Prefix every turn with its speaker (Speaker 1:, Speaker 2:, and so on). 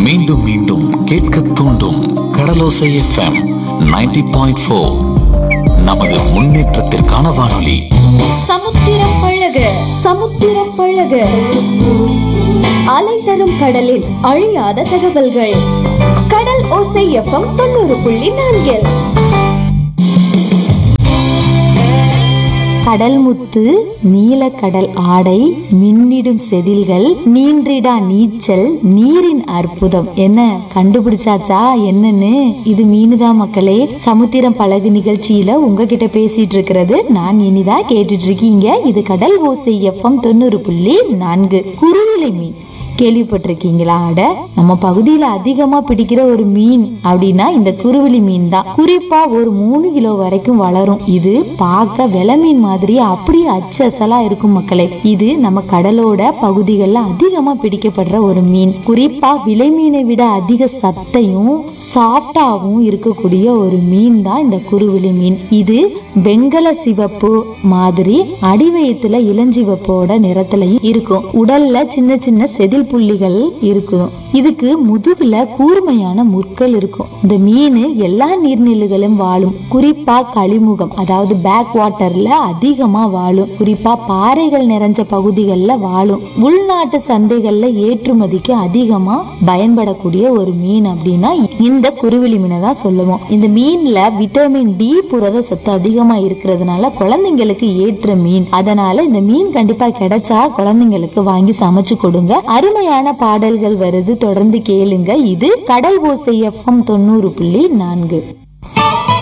Speaker 1: மீண்டும் மீண்டும் கேட்க தூண்டும் கடலோசை எஃப்எம் 90.4 பாயிண்ட் ஃபோர் நமது முன்னேற்றத்திற்கான வானொலி
Speaker 2: சமுத்திரம் பழக சமுத்திரம் பழக அலை தரும் கடலில் அழியாத தகவல்கள் கடல் ஓசை எஃப்எம் தொண்ணூறு புள்ளி நான்கில்
Speaker 3: கடல் முத்து நீலக்கடல் ஆடை மின்னிடும் செதில்கள் நீன்றிடா நீச்சல் நீரின் அற்புதம் என்ன கண்டுபிடிச்சாச்சா என்னன்னு இது மீனுதான் மக்களே சமுத்திரம் பழகு நிகழ்ச்சியில உங்ககிட்ட பேசிட்டு இருக்கிறது நான் இனிதா கேட்டுட்டு இருக்கீங்க இது கடல் ஓசை எஃப்எம் தொண்ணூறு புள்ளி நான்கு குறுவிலை மீன் கேள்விப்பட்டிருக்கீங்களா அட நம்ம பகுதியில அதிகமா பிடிக்கிற ஒரு மீன் அப்படின்னா இந்த குருவிலி மீன் தான் குறிப்பா ஒரு மூணு கிலோ வரைக்கும் வளரும் இது பார்க்க வெலை மீன் மாதிரி அப்படியே அச்சசலா இருக்கும் மக்களே இது நம்ம கடலோட பகுதிகளில் அதிகமா பிடிக்கப்படுற ஒரு மீன் குறிப்பா விலை மீனை விட அதிக சத்தையும் சாஃப்டாவும் இருக்கக்கூடிய ஒரு மீன் தான் இந்த குருவிலி மீன் இது வெங்கல சிவப்பு மாதிரி அடிவயத்துல இளஞ்சிவப்போட நிறத்துலயும் இருக்கும் உடல்ல சின்ன சின்ன செதில் புள்ளிகள் இருக்கும் இதுக்கு முதுகுல கூர்மையான முற்கள் இருக்கும் இந்த மீன் எல்லா நீர்நிலைகளும் வாழும் குறிப்பா களிமுகம் அதாவது பேக் வாட்டர்ல அதிகமா வாழும் குறிப்பா பாறைகள் நிறைஞ்ச பகுதிகளில் வாழும் உள்நாட்டு சந்தைகள்ல ஏற்றுமதிக்கு அதிகமா பயன்படக்கூடிய ஒரு மீன் அப்படின்னா இந்த குருவிலி மீனை தான் சொல்லுவோம் இந்த மீன்ல விட்டமின் டி புரத சத்து அதிகமா இருக்கிறதுனால குழந்தைங்களுக்கு ஏற்ற மீன் அதனால இந்த மீன் கண்டிப்பா கிடைச்சா குழந்தைங்களுக்கு வாங்கி சமைச்சு கொடுங்க அருமையான பாடல்கள் வருது தொடர்ந்து கேளுங்க இது கடல் ஓசை எஃப்எம் தொண்ணூறு புள்ளி நான்கு